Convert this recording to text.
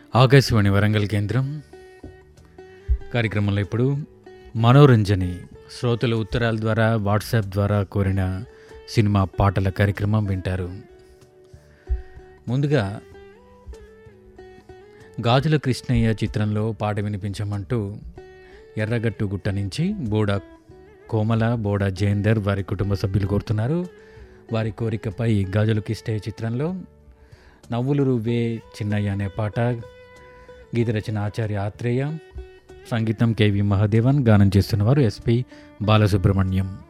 ఆకాశవాణి వరంగల్ కేంద్రం కార్యక్రమంలో ఇప్పుడు మనోరంజని శ్రోతల ఉత్తరాల ద్వారా వాట్సాప్ ద్వారా కోరిన సినిమా పాటల కార్యక్రమం వింటారు ముందుగా గాజుల కృష్ణయ్య చిత్రంలో పాట వినిపించమంటూ ఎర్రగట్టు గుట్ట నుంచి బోడా కోమల బోడా జయేందర్ వారి కుటుంబ సభ్యులు కోరుతున్నారు వారి కోరికపై గాజుల కృష్ణయ్య చిత్రంలో నవ్వులు రువ్వే చిన్నయ్య అనే పాట గీత రచన ఆచార్య ఆత్రేయ సంగీతం కేవి మహాదేవన్ గానం చేస్తున్నవారు ఎస్పి బాలసుబ్రహ్మణ్యం